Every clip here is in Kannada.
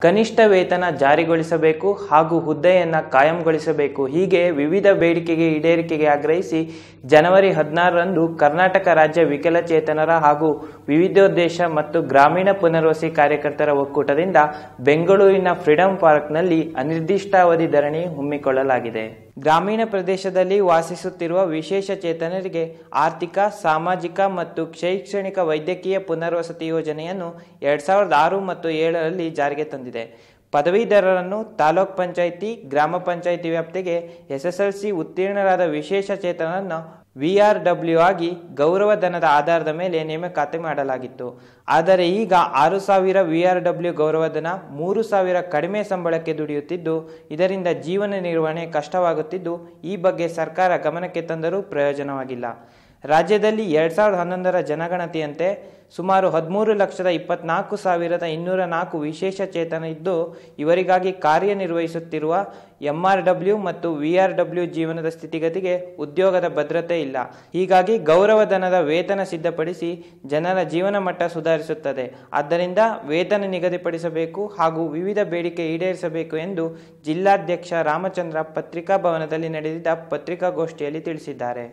ಕನಿಷ್ಠ ವೇತನ ಜಾರಿಗೊಳಿಸಬೇಕು ಹಾಗೂ ಹುದ್ದೆಯನ್ನು ಕಾಯಂಗೊಳಿಸಬೇಕು ಹೀಗೆ ವಿವಿಧ ಬೇಡಿಕೆಗೆ ಈಡೇರಿಕೆಗೆ ಆಗ್ರಹಿಸಿ ಜನವರಿ ಹದಿನಾರರಂದು ಕರ್ನಾಟಕ ರಾಜ್ಯ ವಿಕಲಚೇತನರ ಹಾಗೂ ವಿವಿಧೋದ್ದೇಶ ಮತ್ತು ಗ್ರಾಮೀಣ ಪುನರ್ವಸಿ ಕಾರ್ಯಕರ್ತರ ಒಕ್ಕೂಟದಿಂದ ಬೆಂಗಳೂರಿನ ಫ್ರೀಡಂ ಪಾರ್ಕ್ನಲ್ಲಿ ಅನಿರ್ದಿಷ್ಟಾವಧಿ ಧರಣಿ ಹಮ್ಮಿಕೊಳ್ಳಲಾಗಿದೆ ಗ್ರಾಮೀಣ ಪ್ರದೇಶದಲ್ಲಿ ವಾಸಿಸುತ್ತಿರುವ ವಿಶೇಷ ಚೇತನರಿಗೆ ಆರ್ಥಿಕ ಸಾಮಾಜಿಕ ಮತ್ತು ಶೈಕ್ಷಣಿಕ ವೈದ್ಯಕೀಯ ಪುನರ್ವಸತಿ ಯೋಜನೆಯನ್ನು ಎರಡ್ ಸಾವಿರದ ಆರು ಮತ್ತು ಏಳರಲ್ಲಿ ಜಾರಿಗೆ ತಂದಿದೆ ಪದವೀಧರರನ್ನು ತಾಲೂಕ್ ಪಂಚಾಯಿತಿ ಗ್ರಾಮ ಪಂಚಾಯಿತಿ ವ್ಯಾಪ್ತಿಗೆ ಎಸ್ಎಸ್ಎಲ್ಸಿ ಉತ್ತೀರ್ಣರಾದ ವಿಶೇಷ ಚೇತನರನ್ನು ವಿಆರ್ಡಬ್ಲ್ಯೂ ಆಗಿ ಗೌರವಧನದ ಆಧಾರದ ಮೇಲೆ ನೇಮಕಾತಿ ಮಾಡಲಾಗಿತ್ತು ಆದರೆ ಈಗ ಆರು ಸಾವಿರ ವಿಆರ್ಡಬ್ಲ್ಯೂ ಗೌರವಧನ ಮೂರು ಸಾವಿರ ಕಡಿಮೆ ಸಂಬಳಕ್ಕೆ ದುಡಿಯುತ್ತಿದ್ದು ಇದರಿಂದ ಜೀವನ ನಿರ್ವಹಣೆ ಕಷ್ಟವಾಗುತ್ತಿದ್ದು ಈ ಬಗ್ಗೆ ಸರ್ಕಾರ ಗಮನಕ್ಕೆ ತಂದರೂ ಪ್ರಯೋಜನವಾಗಿಲ್ಲ ರಾಜ್ಯದಲ್ಲಿ ಎರಡ್ ಸಾವಿರದ ಹನ್ನೊಂದರ ಜನಗಣತಿಯಂತೆ ಸುಮಾರು ಹದಿಮೂರು ಲಕ್ಷದ ಇಪ್ಪತ್ನಾಲ್ಕು ಸಾವಿರದ ಇನ್ನೂರ ನಾಲ್ಕು ವಿಶೇಷ ಚೇತನ ಇದ್ದು ಇವರಿಗಾಗಿ ಕಾರ್ಯನಿರ್ವಹಿಸುತ್ತಿರುವ ಎಂಆರ್ಡಬ್ಲ್ಯೂ ಮತ್ತು ವಿಆರ್ಡಬ್ಲ್ಯೂ ಜೀವನದ ಸ್ಥಿತಿಗತಿಗೆ ಉದ್ಯೋಗದ ಭದ್ರತೆ ಇಲ್ಲ ಹೀಗಾಗಿ ಗೌರವಧನದ ವೇತನ ಸಿದ್ಧಪಡಿಸಿ ಜನರ ಜೀವನ ಮಟ್ಟ ಸುಧಾರಿಸುತ್ತದೆ ಆದ್ದರಿಂದ ವೇತನ ನಿಗದಿಪಡಿಸಬೇಕು ಹಾಗೂ ವಿವಿಧ ಬೇಡಿಕೆ ಈಡೇರಿಸಬೇಕು ಎಂದು ಜಿಲ್ಲಾಧ್ಯಕ್ಷ ರಾಮಚಂದ್ರ ಪತ್ರಿಕಾ ಭವನದಲ್ಲಿ ನಡೆದಿದ್ದ ಪತ್ರಿಕಾಗೋಷ್ಠಿಯಲ್ಲಿ ತಿಳಿಸಿದ್ದಾರೆ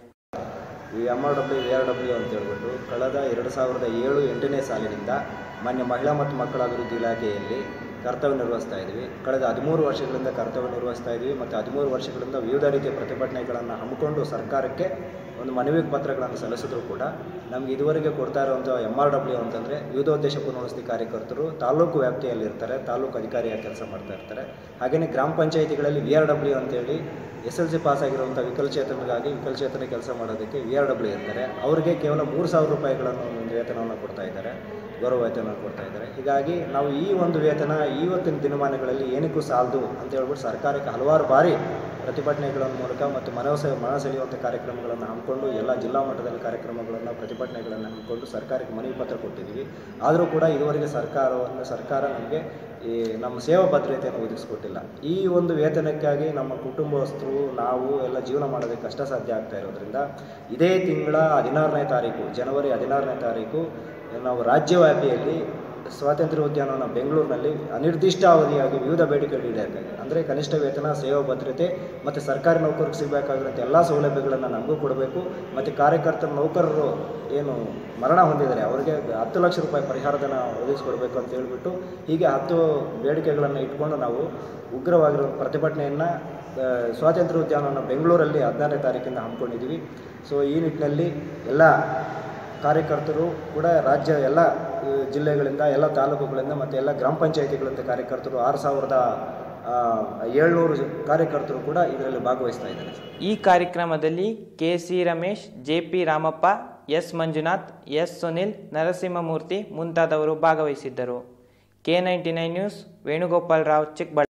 ಈ M R W V R W ಅಂತ ಹೇಳ್ಬಿಟ್ಟು ಕಳೆದ ಎರಡು ಸಾವಿರದ ಏಳು ಎಂಟನೇ ಸಾಲಿನಿಂದ ಮಾನ್ಯ ಮಹಿಳಾ ಮತ್ತು ಮಕ್ಕಳ ಅಭಿವೃದ್ಧಿ ಇಲಾಖೆಯಲ್ಲಿ ಕರ್ತವ್ಯ ನಿರ್ವಹಿಸ್ತಾ ಇದ್ವಿ ಕಳೆದ ಹದಿಮೂರು ವರ್ಷಗಳಿಂದ ಕರ್ತವ್ಯ ನಿರ್ವಹಿಸ್ತಾ ಇದ್ವಿ ಮತ್ತು ಹದಿಮೂರು ವರ್ಷಗಳಿಂದ ವಿವಿಧ ರೀತಿಯ ಪ್ರತಿಭಟನೆಗಳನ್ನು ಹಮ್ಮಿಕೊಂಡು ಸರ್ಕಾರಕ್ಕೆ ಒಂದು ಮನವಿ ಪತ್ರಗಳನ್ನು ಸಲ್ಲಿಸಿದ್ರು ಕೂಡ ನಮ್ಗೆ ಇದುವರೆಗೆ ಕೊಡ್ತಾ ಇರುವಂಥ ಎಮ್ ಆರ್ ಡಬ್ಲ್ಯೂ ಅಂತಂದರೆ ವಿವಿಧೋದ್ದೇಶ ಪುನರ್ವಸತಿ ಕಾರ್ಯಕರ್ತರು ತಾಲೂಕು ವ್ಯಾಪ್ತಿಯಲ್ಲಿ ಇರ್ತಾರೆ ತಾಲೂಕು ಅಧಿಕಾರಿಯಾಗಿ ಕೆಲಸ ಮಾಡ್ತಾ ಇರ್ತಾರೆ ಹಾಗೆಯೇ ಗ್ರಾಮ ಪಂಚಾಯಿತಿಗಳಲ್ಲಿ ವಿ ಆರ್ ಡಬ್ಲ್ಯೂ ಅಂತೇಳಿ ಎಸ್ ಎಲ್ ಸಿ ಪಾಸ್ ಆಗಿರುವಂಥ ವಿಕಲಚೇತನರಿಗಾಗಿ ವಿಕಲಚೇತನ ಕೆಲಸ ಮಾಡೋದಕ್ಕೆ ವಿ ಆರ್ ಡಬ್ಲ್ಯೂ ಇರ್ತಾರೆ ಅವರಿಗೆ ಕೇವಲ ಮೂರು ಸಾವಿರ ರೂಪಾಯಿಗಳನ್ನು ಒಂದು ವೇತನವನ್ನು ಕೊಡ್ತಾ ಇದ್ದಾರೆ ಗೌರವ ವೇತನ ಕೊಡ್ತಾ ಇದ್ದಾರೆ ಹೀಗಾಗಿ ನಾವು ಈ ಒಂದು ವೇತನ ಇವತ್ತಿನ ದಿನಮಾನಗಳಲ್ಲಿ ಏನಕ್ಕೂ ಸಾಲದು ಅಂತ ಹೇಳ್ಬಿಟ್ಟು ಸರ್ಕಾರಕ್ಕೆ ಹಲವಾರು ಬಾರಿ ಪ್ರತಿಭಟನೆಗಳ ಮೂಲಕ ಮತ್ತು ಮನವಸ ಮನ ಸೆಳೆಯುವಂಥ ಕಾರ್ಯಕ್ರಮಗಳನ್ನು ಹಮ್ಮಿಕೊಂಡು ಎಲ್ಲ ಜಿಲ್ಲಾ ಮಟ್ಟದಲ್ಲಿ ಕಾರ್ಯಕ್ರಮಗಳನ್ನು ಪ್ರತಿಭಟನೆಗಳನ್ನು ಹಮ್ಮಿಕೊಂಡು ಸರ್ಕಾರಕ್ಕೆ ಮನವಿ ಪತ್ರ ಕೊಟ್ಟಿದ್ದೀವಿ ಆದರೂ ಕೂಡ ಇದುವರೆಗೆ ಸರ್ಕಾರವನ್ನು ಸರ್ಕಾರ ನಮಗೆ ಈ ನಮ್ಮ ಸೇವಾ ಭದ್ರತೆಯನ್ನು ಒದಗಿಸ್ಕೊಟ್ಟಿಲ್ಲ ಈ ಒಂದು ವೇತನಕ್ಕಾಗಿ ನಮ್ಮ ಕುಟುಂಬಸ್ಥರು ನಾವು ಎಲ್ಲ ಜೀವನ ಮಾಡೋದಕ್ಕೆ ಕಷ್ಟ ಸಾಧ್ಯ ಆಗ್ತಾ ಇರೋದ್ರಿಂದ ಇದೇ ತಿಂಗಳ ಹದಿನಾರನೇ ತಾರೀಕು ಜನವರಿ ಹದಿನಾರನೇ ತಾರೀಕು ನಾವು ರಾಜ್ಯವ್ಯಾಪಿಯಲ್ಲಿ ಸ್ವಾತಂತ್ರ್ಯ ಉದ್ಯಾನವನ ಬೆಂಗಳೂರಿನಲ್ಲಿ ಅನಿರ್ದಿಷ್ಟ ಅವಧಿಯಾಗಿ ವಿವಿಧ ಬೇಡಿಕೆಗಳು ಈಡೇರಿಕೆ ಅಂದರೆ ಕನಿಷ್ಠ ವೇತನ ಸೇವಾ ಭದ್ರತೆ ಮತ್ತು ಸರ್ಕಾರಿ ನೌಕರಿಗೆ ಸಿಗಬೇಕಾಗಿರೋಂಥ ಎಲ್ಲ ಸೌಲಭ್ಯಗಳನ್ನು ನಮಗೂ ಕೊಡಬೇಕು ಮತ್ತು ಕಾರ್ಯಕರ್ತರ ನೌಕರರು ಏನು ಮರಣ ಹೊಂದಿದ್ದಾರೆ ಅವರಿಗೆ ಹತ್ತು ಲಕ್ಷ ರೂಪಾಯಿ ಪರಿಹಾರಧನ ಒದಗಿಸ್ಕೊಡ್ಬೇಕು ಅಂತ ಹೇಳ್ಬಿಟ್ಟು ಹೀಗೆ ಹತ್ತು ಬೇಡಿಕೆಗಳನ್ನು ಇಟ್ಕೊಂಡು ನಾವು ಉಗ್ರವಾಗಿರೋ ಪ್ರತಿಭಟನೆಯನ್ನು ಸ್ವಾತಂತ್ರ್ಯ ಉದ್ಯಾನವನ ಬೆಂಗಳೂರಲ್ಲಿ ಹದಿನಾರನೇ ತಾರೀಕಿಂದ ಹಮ್ಮಿಕೊಂಡಿದ್ದೀವಿ ಸೊ ಈ ನಿಟ್ಟಿನಲ್ಲಿ ಎಲ್ಲ ಕಾರ್ಯಕರ್ತರು ಕೂಡ ರಾಜ್ಯ ಎಲ್ಲ ಆ, ಜಿಲ್ಲೆಗಳಿಂದ ಎಲ್ಲ ತಾಲೂಕುಗಳಿಂದ ಮತ್ತು ಎಲ್ಲ ಗ್ರಾಮ ಪಂಚಾಯಿತಿಗಳಿಂದ ಕಾರ್ಯಕರ್ತರು ಆರು ಸಾವಿರದ ಏಳ್ನೂರು ಕಾರ್ಯಕರ್ತರು ಕೂಡ ಇದರಲ್ಲಿ ಭಾಗವಹಿಸ್ತಾ ಇದ್ದಾರೆ ಈ ಕಾರ್ಯಕ್ರಮದಲ್ಲಿ K C Ramesh J P Ramappa S Manjunath S Sunil Narasimhamurthy ಮುಂತಾದವರು ಭಾಗವಹಿಸಿದ್ದರು K ninety nine news Venugopal Rao Chikkaballapur